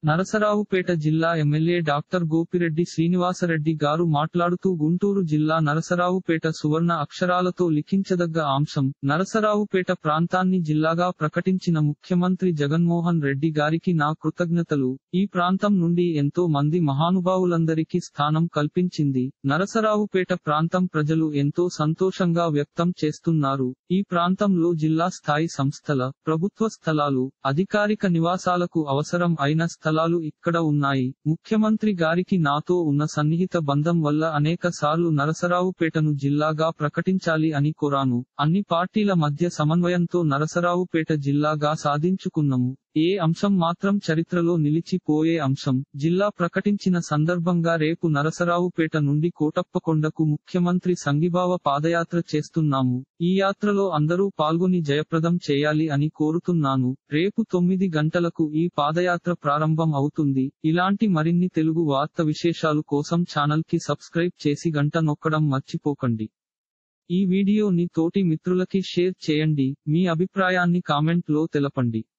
నరసరావుపేట జిల్లా MLA doctor Gopireddy Srinivasa Reddy గారు మాట్లాడుతూ గుంటూరు జిల్లా నరసరావుపేట సువర్ణ అక్షరాలతో లిఖించదగ్గ అంశం నరసరావుపేట ప్రాంతాన్ని జిల్లాగా ప్రకటించిన ముఖ్యమంత్రి జగన్మోహన్ రెడ్డి గారికి నా కృతజ్ఞతలు ఈ ప్రాంతం నుండి ఎంతో మంది మహానుభావులందరికీ స్థానం కల్పించింది నరసరావుపేట ప్రాంతం ప్రజలు ఎంతో సంతోషంగా వ్యక్తం చేస్తున్నారు ఈ ప్రాంతంలో జిల్లా స్థాయి సంస్థల ప్రభుత్వ స్థలాలు అధికారిక నివాసాలకు అవసరం అయిన స్థలాలు ఇక్కడ ఉన్నాయి ముఖ్యమంత్రి గారికి నాతో ఉన్న సన్నిహిత బంధం వల్ల అనేక సార్లు నరసరావుపేటను జిల్లాగా ప్రకటించాలి అని కోరాను అన్ని పార్టీల మధ్య సమన్వయంతో నరసరావుపేట జిల్లాగా సాధించుకున్నాము ఏ అంశం మాత్రం చరిత్రలో నిలిచిపోయే అంశం జిల్లా ప్రకటించిన సందర్భంగా రేపు నరసరావుపేట నుండి కోటప్పకొండకు ముఖ్యమంత్రి సంఘీభావ పాదయాత్ర చేస్తున్నాము ఈ యాత్రలో అందరూ పాల్గొని జయప్రదం చేయాలి అని కోరుతున్నాను రేపు తొమ్మిది గంటలకు ఈ పాదయాత్ర ప్రారంభం అవుతుంది ఇలాంటి మరిన్ని తెలుగు వార్త విశేషాలు కోసం ఛానల్ కి సబ్స్క్రైబ్ చేసి గంట నొక్కడం మర్చిపోకండి ఈ వీడియోని తోటి మిత్రులకి షేర్ చేయండి మీ అభిప్రాయాన్ని కామెంట్ లో తెలపండి